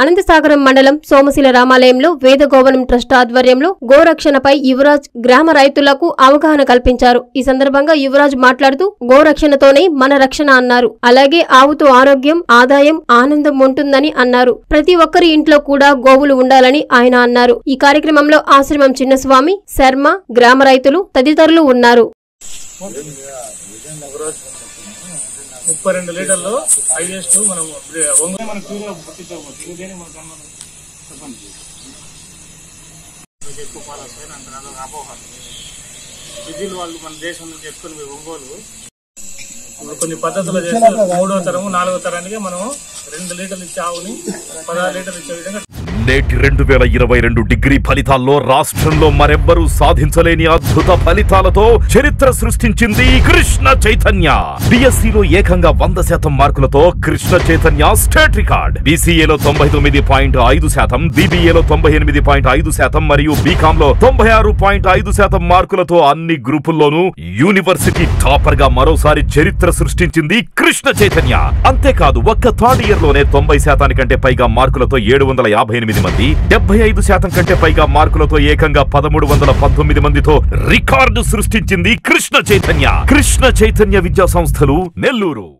అనంతసాగరం మండలం సోమశిల రామాలయంలో వేదగోవనం ట్రస్ట్ ఆధ్వర్యంలో గోరక్షణపై యువరాజ్ గ్రామ రైతులకు అవగాహన కల్పించారు ఈ సందర్భంగా యువరాజ్ మాట్లాడుతూ గోరక్షణతోనే మన రక్షణ అన్నారు అలాగే ఆవుతో ఆరోగ్యం ఆదాయం ఆనందం ఉంటుందని అన్నారు ప్రతి ఒక్కరి ఇంట్లో కూడా గోవులు ఉండాలని ఆయన అన్నారు ఈ కార్యక్రమంలో ఆశ్రమం చిన్నస్వామి శర్మ గ్రామ రైతులు తదితరులు ఉన్నారు ముప్పై రెండు లీటర్లు హైయెస్ట్ మనం ఒంగోలు మన కూర పుట్టించకపోతే ఇది దేనికి మన సంబంధం చెప్పండి మీకు ఎక్కువ పాలు వస్తాయని అంటారు అదొక అపోహ విధిలు వాళ్ళు మన దేశం నుంచి ఎత్తుకుని పోయి ఒంగోలు ఇప్పుడు కొన్ని పద్ధతులు చేస్తే మూడో తరము నాలుగో తరానికి మనం రెండు లీటర్లు ఇచ్చే ఆవుని పదహారు లీటర్లు ఇచ్చే విధంగా నేటి రెండు వేల ఇరవై రెండు డిగ్రీ ఫలితాల్లో రాష్ట్రంలో మరెవ్వరూ సాధించలేని అద్భుత ఫలితాలతో చరిత్ర సృష్టించింది కృష్ణ చైతన్య డిఎస్సిలో ఏకంగా వంద శాతం మార్కులతో కృష్ణ చైతన్య స్టేట్ రికార్డ్ బీసీఏలో తొంభై తొమ్మిది పాయింట్ ఐదు శాతం బీబీఏలో తొంభై ఎనిమిది పాయింట్ ఐదు శాతం మరియు బీకామ్ లో తొంభై ఆరు పాయింట్ ఐదు శాతం మార్కులతో అన్ని గ్రూపుల్లోనూ యూనివర్సిటీ టాపర్ గా మరోసారి చరిత్ర సృష్టించింది కృష్ణ చైతన్య అంతేకాదు ఒక్క థర్డ్ ఇయర్ లోనే తొంభై శాతానికంటే పైగా మార్కులతో ఏడు వందల యాభై ఎనిమిది మంది డెబ్బై ఐదు శాతం కంటే పైగా మార్కులతో ఏకంగా పదమూడు వందల పంతొమ్మిది మందితో రికార్డు సృష్టించింది కృష్ణ చైతన్య కృష్ణ చైతన్య విద్యా సంస్థలు నెల్లూరు